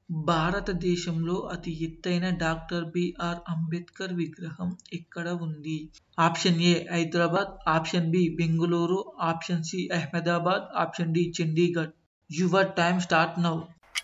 భారతదేశంలో అతి ఎత్తైన డాక్టర్ బిఆర్ అంబేద్కర్ విగ్రహం ఎక్కడ ఉంది option A Hyderabad option B Bengaluru option C Ahmedabad option D Chandigarh your time start now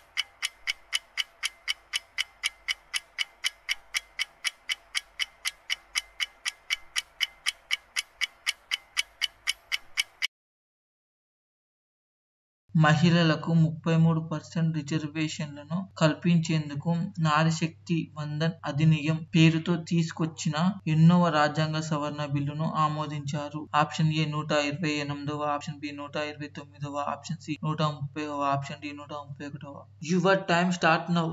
మహిళలకు ముప్పై మూడు పర్సెంట్ రిజర్వేషన్లను కల్పించేందుకు నారీశక్తి వందన్ అధినియం పేరుతో తీసుకొచ్చిన ఎన్నవ రాజ్యాంగ సవరణ బిల్లును ఆమోదించారు ఆప్షన్ ఏ నూట ఇరవై ఎనిమిదవ ఆప్షన్ బి నూట ఇరవై తొమ్మిదవ ఆప్షన్ సి నూట ముప్పైవ ఆప్షన్ డి నూట ముప్పై ఒకటవ యువర్ టైమ్ స్టార్ట్ నౌ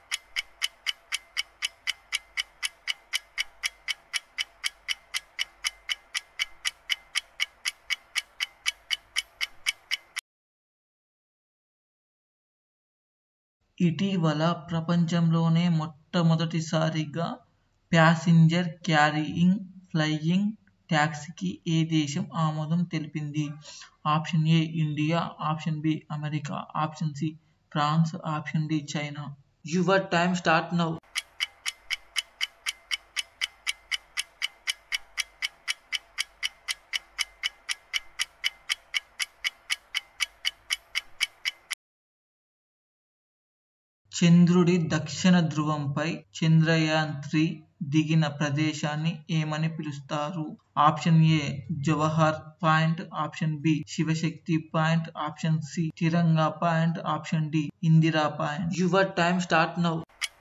ఇటీవల ప్రపంచంలోనే మొట్టమొదటిసారిగా ప్యాసింజర్ క్యారీయింగ్ ఫ్లయింగ్ ట్యాక్సీకి ఏ దేశం ఆమోదం తెలిపింది option A India option B America option C France option D China your time start now చంద్రుడి దక్షిణ ధ్రువంపై చంద్రయాన్ త్రీ దిగిన ప్రదేశాన్ని ఏమని పిలుస్తారు option A Jawahar point option B Shivashakti point option C Tiranga point option D Indira point your time start now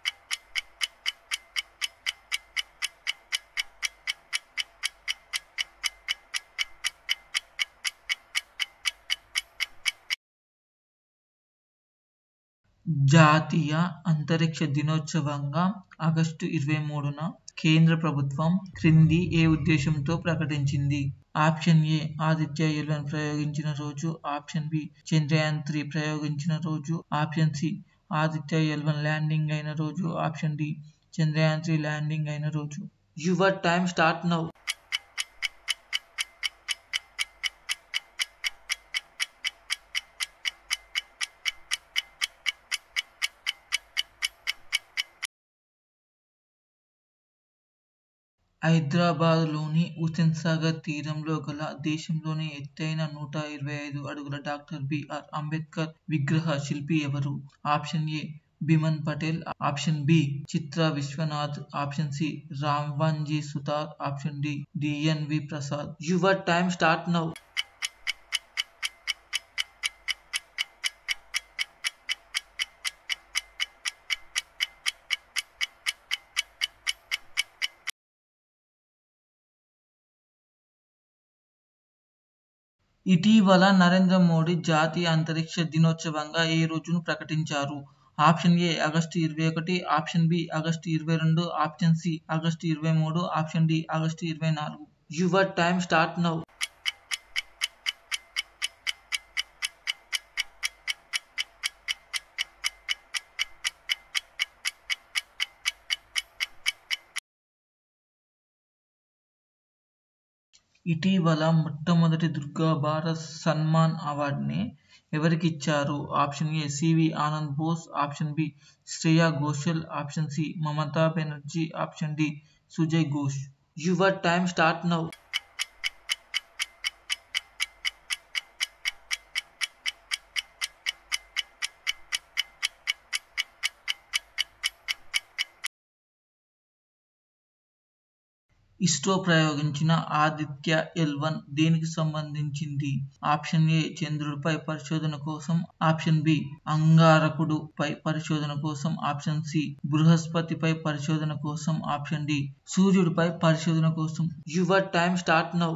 జాతీయ అంతరిక్ష దినోత్సవంగా ఆగస్టు ఇరవై మూడున కేంద్ర ప్రభుత్వం క్రింది ఏ ఉద్దేశంతో ప్రకటించింది ఆప్షన్ ఏ ఆదిత్య ఎల్వన్ ప్రయోగించిన రోజు ఆప్షన్ బి చంద్రయాన్ త్రీ ప్రయోగించిన రోజు option C Aditya L one landing అయిన రోజు option D Chandrayaan three landing అయిన రోజు యువర్ టైమ్ స్టార్ట్ నౌ హైదరాబాద్లోని హుస్సేన్ సాగర్ తీరంలో గల దేశంలోనే ఎత్తైన నూట ఇరవై ఐదు అడుగుల డాక్టర్ బిఆర్ అంబేద్కర్ విగ్రహ శిల్పి ఎవరు option A Biman Patel option B Chitra Vishwanath option C Ramvanji Sutar option D D N V Prasad your time start now ఇటీవల నరేంద్ర మోడీ జాతీయ అంతరిక్ష దినోత్సవంగా ఏ రోజును ప్రకటించారు ఆప్షన్ ఏ ఆగస్టు ఇరవై ఒకటి ఆప్షన్ బి ఆగస్టు ఇరవై రెండు ఆప్షన్ సి ఆగస్టు ఇరవై మూడు ఆప్షన్ డి ఆగస్టు ఇరవై నాలుగు యువర్ టైమ్ స్టార్ట్ నౌ ఇటీవల మొట్టమొదటి దుర్గా భారత్ సన్మాన్ అవార్డుని ఎవరికిచ్చారు option A C V Anand Bose option B Shreya Ghoshal option C Mamata Banerjee option D Sujay Ghosh your time start now ISRO ప్రయోగించిన ఆదిత్య ఎల్ వన్ దేనికి సంబంధించింది ఆప్షన్ ఏ చంద్రుడిపై పరిశోధన కోసం ఆప్షన్ బి అంగారకుడు పై పరిశోధన కోసం ఆప్షన్ సి బృహస్పతిపై పరిశోధన కోసం ఆప్షన్ డి సూర్యుడిపై పరిశోధన కోసం your time start now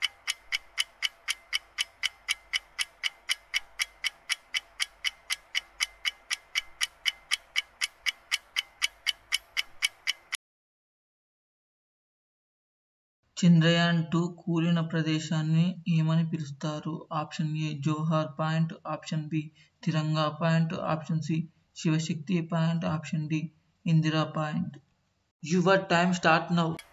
Chandrayaan two కూలిన ప్రదేశాన్ని ఏమని పిలుస్తారు option A Johar point option B Tiranga point option C Shivashakti point option D Indira point your time start now